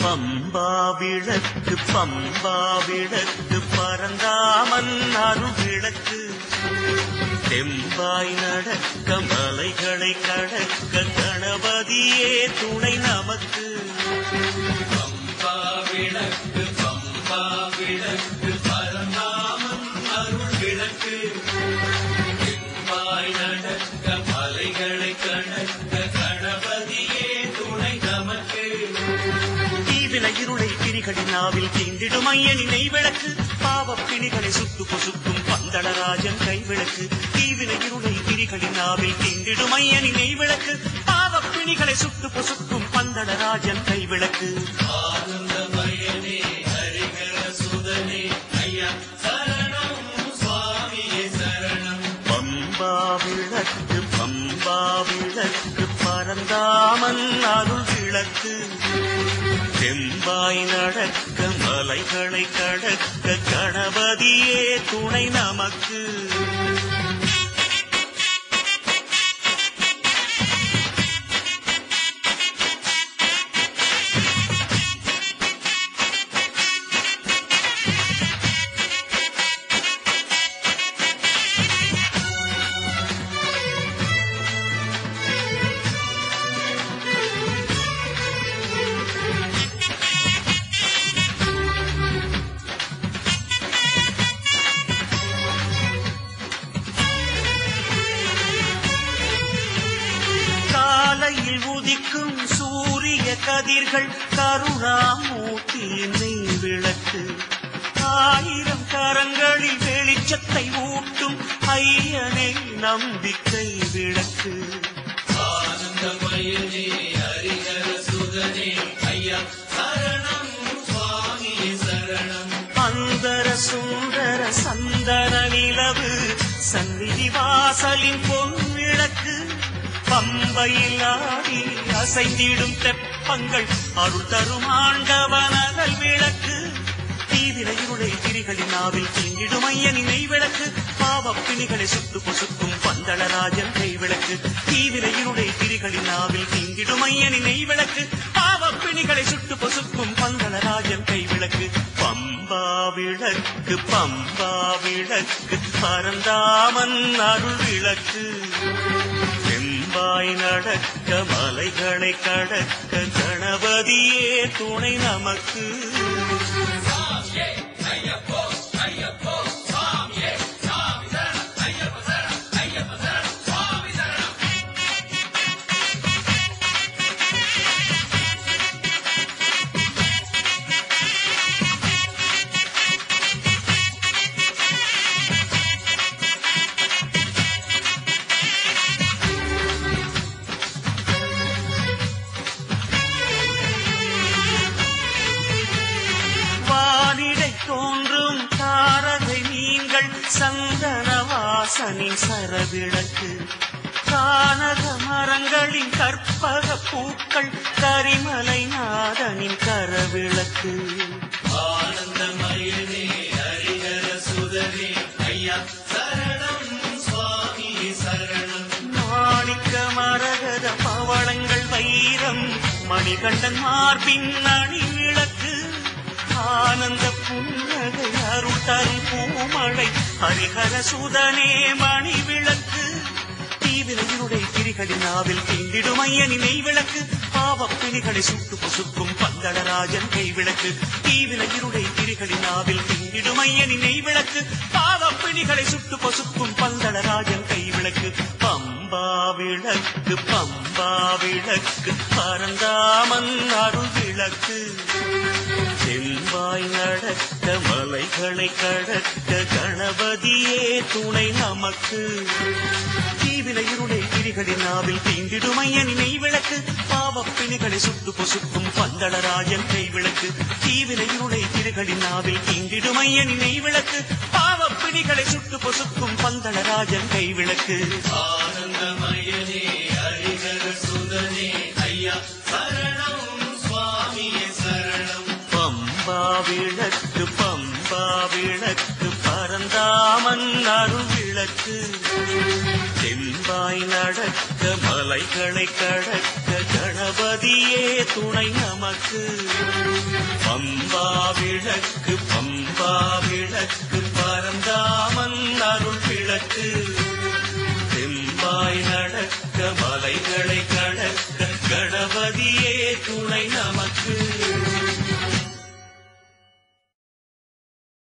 பம்பா விளக்கு பம்பா விளக்கு பரந்தாமன் அருள் விளக்கு தெம்பாய் நடக்க மலைகளை கடக்க கணபதியே துணை நமக்கு பம்பா விளக்கு பம்பா விளக்கு பரந்தாமன் அருள் விளக்கு தெம்பாய் நடக்க மலைகளை கடக்க கணபதியே துணை நமக்கு தீவில இருளை கிரிகளின் நாவில் தீண்டிடும் ஐயனி நெய் விளக்கு பாவப் பிணிகளை சுட்டு பொசுக்கும் பந்தளராஜன் கைவிளக்கு தீவில இருளை கிரிகளின் நாவில் தீண்டிடும் ஐயனி நெய் விளக்கு பாவப் பிணிகளை சுட்டு பொசுக்கும் பந்தளராஜன் கைவிளக்கு ஆனந்தமயனே ஹரிகர சுதனே ஐயா சரணம் சுவாமியே சரணம் பம்பா விளக்கு பம்பா விளக்கு பரந்தாமன் அருள் விளக்கு செம்பாய் நடக்க மலைகளை கடக்க கணபதியே துணை நமக்கு காலையில் உதிக்கும் சூரிய கதிர்கள் கருணாமூர்த்தியின் நெய் விளக்கு ஆயிரம் கரங்களில் வெளிச்சத்தை ஊட்டும் ஐயனே நம்பிக்கை விளக்கு ஆனந்தமயனே ஹரிகர சுதனே ஐயா சரணம் சுவாமியே சரணம் அந்தர சுந்தர சந்தன நிலவு சந்நிதி வாசலின் பொன் விளக்கு பம்பையில் ஆடி அசைந்திடும் தெப்பங்கள் அருள் தரும் ஆண்டவனகல் விளக்கு தீவிர இருளை திரிகளின் நாவில் தீங்கிடும் ஐயனின் நெய் விளக்கு பாவப் பிணிகளை சுட்டு பொசுக்கும் பந்தளராஜன் கை விளக்கு தீவிர இருளை திரிகளின் நாவில் தீங்கிடும் ஐயனின் நெய் விளக்கு பாவப் பிணிகளை சுட்டு பொசுக்கும் பந்தளராஜன் கை விளக்கு பம்பா விளக்கு பம்பா விளக்கு பரந்தாமன் அருள் விளக்கு செம்பாய் நடக்க மலைகளை கடக்க கணபதியே துணை நமக்கு சுவாமியே ஐயப்போ ஐயப்போ சுவாமியே சாமி சரணம் ஐயப்ப சரணம் ஐயப்ப சரணம் சுவாமி சரணம் வானிடை தோன்றும் தாரகை நீங்கள் சந்தன வாசனின் சரவிளக்கு கானக மரங்களின் கற்பக பூக்கள் கரிமலை நாதனின் கரவிளக்கு ஆனந்தமயனே ஹரிஹர சுதனே ஐயா சரணம் சுவாமியே சரணம் மாணிக்க மரகத பவளங்கள் வைரம் மணிகண்டன் மார்பின் அணி விளக்கு ஆனந்த புன்னகை அருள் தரும் பூமழை ஹரிஹர சுதனே மணி விளக்கு தீவிரையுடைய கிரிகளின் நாவில் தீண்டிடும் ஐயனி நெய் விளக்கு பாவப் பிணிகளை சுட்டு பொசுக்கும் பந்தளராஜன் கை விளக்கு தீவிரையுடைய கிரிகளின் நாவில் தீண்டிடும் ஐயனி நெய் விளக்கு பாவப் பிணிகளை சுட்டு பொசுக்கும் பந்தளராஜன் கை விளக்கு பம்பா விளக்கு பம்பா விளக்கு பரந்தாமன் அருள் விளக்கு செம்பாய் நடக்க மலைகளை கடக்க கணபதியே துணை நமக்கு தீவில இருளை கிரிகளின் நாவில் தீண்டிடும் ஐயனி நெய் விளக்கு பாவப் பிணிகளை சுட்டு பொசுக்கும் பந்தளராஜன் கை விளக்கு தீவில இருளை கிரிகளின் நாவில் தீண்டிடும் ஐயனி நெய் விளக்கு பாவப் பிணிகளை சுட்டு பொசுக்கும் பந்தளராஜன் கை விளக்கு ஆனந்தமயனே ஹரிஹர சுதனே ஐயா சரணம் சுவாமியே சரணம் பம்பா விளக்கு பம்பா விளக்கு பரந்தாமன் அருள் விளக்கு விளக்கு செம்பாய் நடக்க மலைகளை கடக்க கணபதியே துணை நமக்கு பம்பா விளக்கு பம்பா விளக்கு பரந்தாமன் அருள் விளக்கு